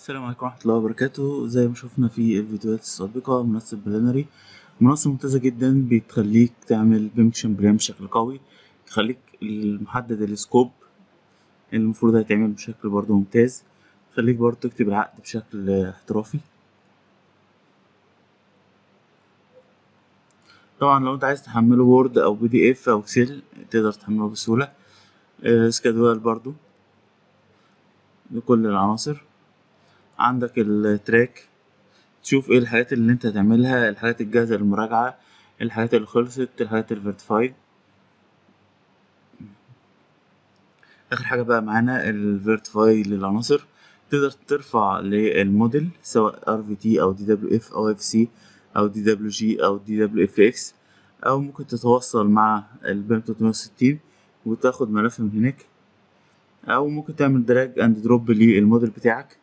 السلام عليكم ورحمة الله وبركاته زي ما شفنا في الفيديوهات السابقة منصة بلانري منصة ممتازة جدا بتخليك تعمل بيمكشن بلان بشكل قوي تخليك محدد السكوب اللي المفروض هيتعمل بشكل برضه ممتاز تخليك برضه تكتب العقد بشكل احترافي طبعا لو انت عايز تحمله وورد او بي دي اف او اكسل تقدر تحمله بسهولة سكادوال برضو لكل العناصر عندك التراك تشوف ايه الحاجات اللي انت هتعملها الحاجات الجاهزة للمراجعة الحاجات اللي خلصت الحاجات الفيرتيفايد اخر حاجة بقى معانا الفيرتيفاي للعناصر تقدر ترفع للموديل سواء ار في تي او دي دبليو اف او اف سي او دي دبليو جي او دي دبليو اف اكس او ممكن تتواصل مع البيم 360 وتاخد ملف من هناك او ممكن تعمل دراج اند دروب للموديل بتاعك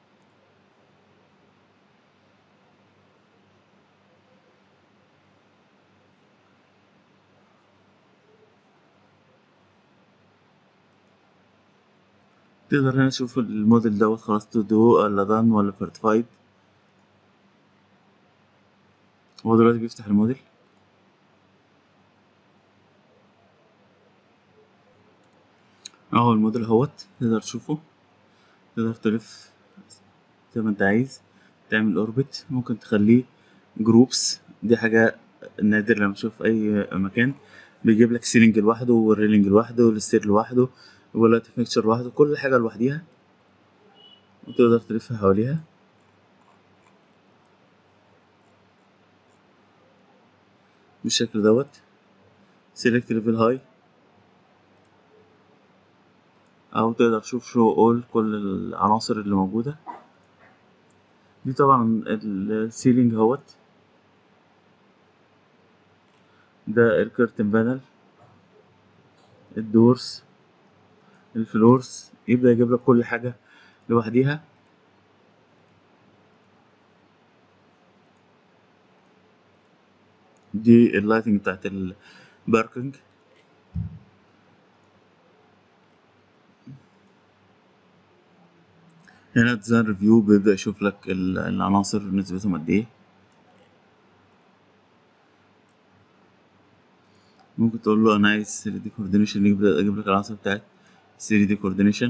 تقدر هنا تشوف الموديل دوت خلاص تو دو ولا دان ولا فيرتيفايد هو دلوقتي بيفتح الموديل اهو الموديل اهوت تقدر تشوفه تقدر تلف زي ما انت عايز تعمل اوربت ممكن تخليه جروبس دي حاجة نادر لما تشوف اي مكان بيجيب لك سيلينج لوحده والريلينج لوحده والستير لوحده واللايت فيكتشر لوحده كل حاجة لوحديها وتقدر تلفها حواليها بالشكل دوت سيلكت ليفل هاي او تقدر تشوف شو اول كل العناصر اللي موجودة دي طبعا السيلينج اهوت ده الكرتن بانل الدورس الفلورس يبدأ يجيب لك كل حاجة لوحديها دي اللايتنج بتاعت الباركنج هنا ديزاين ريفيو بيبدأ يشوف لك العناصر نسبتهم قد ايه ممكن تقول له انا عايز 3 دي كوردينيشن يبدأ اجيب لك العناصر بتاعت 3 دي كوردينيشن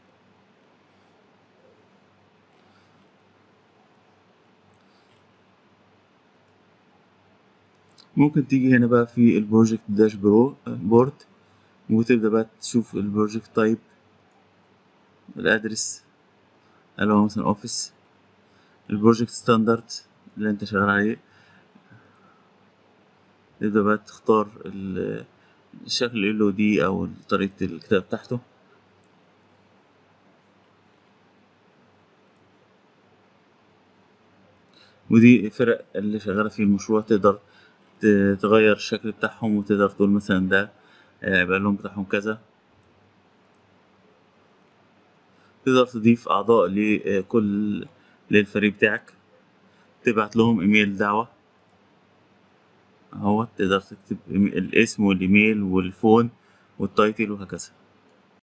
ممكن تيجي هنا بقى في البروجكت داش برو بورد وتبدأ بقى تشوف البروجكت تايب الادرس اللي هو مثلا اوفيس البروجكت ستاندرد اللي انت شغال عليه تبدأ بقى تختار الشكل ال او دي او طريقة الكتابة بتاعته ودي فرق اللي شغالة في المشروع تقدر تغير الشكل بتاعهم وتقدر تقول مثلا ده يبقى اللون بتاعهم كذا تقدر تضيف أعضاء لكل للفريق بتاعك تبعت لهم إيميل دعوة اهو تقدر تكتب الاسم والإيميل والفون والتايتل وهكذا